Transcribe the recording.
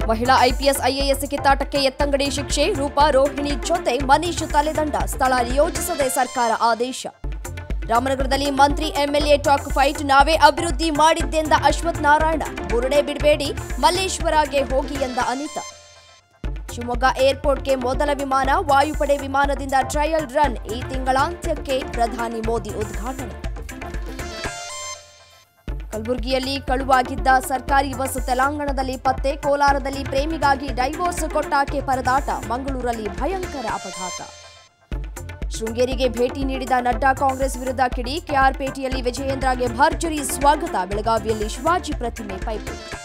ಮಹಿಳಾ IPS IAS ಕಿತ್ತಾಟಕ್ಕೆ ಎತ್ತಂಗಡಿ ಶಿಕ್ಷೆ ರೂಪ ರೋಹಿಣಿ ಜೊತೆ ಮನೀಶ್ ತಲೆದಂಡ ಸ್ಥಳ ನಿಯೋಜಿಸದೆ ಸರ್ಕಾರ ಆದೇಶ ರಾಮನಗರದಲ್ಲಿ ಮಂತ್ರಿ ಎಂಎಲ್ಎ ಟಾಕ್ ಫೈಟ್ ನಾವೇ ಅಭಿವೃದ್ಧಿ ಮಾಡಿದ್ದೆಂದ ಅಶ್ವಥ್ ನಾರಾಯಣ ಬುರುಡೆ ಬಿಡಬೇಡಿ ಮಲ್ಲೇಶ್ವರಗೆ ಹೋಗಿ ಎಂದ ಅನಿತಾ ಶಿವಮೊಗ್ಗ ಏರ್ಪೋರ್ಟ್ಗೆ ಮೊದಲ ವಿಮಾನ ವಾಯುಪಡೆ ವಿಮಾನದಿಂದ ಟ್ರಯಲ್ ರನ್ ಈ ತಿಂಗಳಾಂತ್ಯಕ್ಕೆ ಪ್ರಧಾನಿ ಮೋದಿ ಉದ್ಘಾಟನೆ ಕಲಬುರಗಿಯಲ್ಲಿ ಕಳುವಾಗಿದ್ದ ಸರ್ಕಾರಿ ಬಸ್ ತೆಲಂಗಾಣದಲ್ಲಿ ಪತ್ತೆ ಕೋಲಾರದಲ್ಲಿ ಪ್ರೇಮಿಗಾಗಿ ಡೈವೋರ್ಸ್ ಕೊಟ್ಟಾಕೆ ಪರದಾಟ ಮಂಗಳೂರಲ್ಲಿ ಭಯಂಕರ ಅಪಘಾತ ಶೃಂಗೇರಿಗೆ ಭೇಟಿ ನೀಡಿದ ನಡ್ಡಾ ಕಾಂಗ್ರೆಸ್ ವಿರುದ್ಧ ಕಿಡಿ ಕೆಆರ್ಪೇಟೆಯಲ್ಲಿ ವಿಜಯೇಂದ್ರಗೆ ಭರ್ಜರಿ ಸ್ವಾಗತ ಬೆಳಗಾವಿಯಲ್ಲಿ ಶಿವಾಜಿ ಪ್ರತಿಮೆ ಪೈಪೋಟಿ